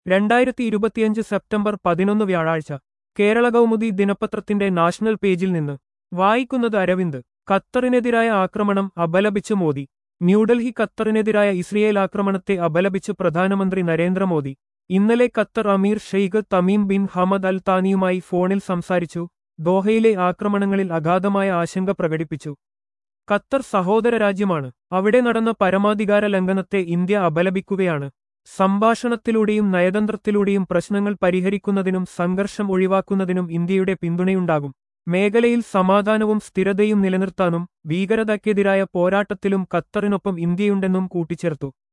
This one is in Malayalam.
രണ്ടായിരത്തി ഇരുപത്തിയഞ്ച് സെപ്റ്റംബർ പതിനൊന്ന് വ്യാഴാഴ്ച കേരള കൗമുദി ദിനപത്രത്തിന്റെ നാഷണൽ പേജിൽ നിന്ന് വായിക്കുന്നത് അരവിന്ദ് ഖത്തറിനെതിരായ ആക്രമണം അപലപിച്ച് മോദി ന്യൂഡൽഹി ഖത്തറിനെതിരായ ഇസ്രയേൽ ആക്രമണത്തെ അപലപിച്ച് പ്രധാനമന്ത്രി നരേന്ദ്രമോദി ഇന്നലെ ഖത്തർ അമീർ Sheikh Tamim bin Hamad Al താനിയുമായി ഫോണിൽ സംസാരിച്ചു ദോഹയിലെ ആക്രമണങ്ങളിൽ അഗാധമായ ആശങ്ക പ്രകടിപ്പിച്ചു ഖത്തർ സഹോദര രാജ്യമാണ് അവിടെ നടന്ന പരമാധികാര ലംഘനത്തെ ഇന്ത്യ അപലപിക്കുകയാണ് സംഭാഷണത്തിലൂടെയും നയതന്ത്രത്തിലൂടെയും പ്രശ്നങ്ങൾ പരിഹരിക്കുന്നതിനും സംഘർഷം ഒഴിവാക്കുന്നതിനും ഇന്ത്യയുടെ പിന്തുണയുണ്ടാകും മേഖലയിൽ സമാധാനവും സ്ഥിരതയും നിലനിർത്താനും ഭീകരതയ്ക്കെതിരായ പോരാട്ടത്തിലും ഖത്തറിനൊപ്പം ഇന്ത്യയുണ്ടെന്നും കൂട്ടിച്ചേർത്തു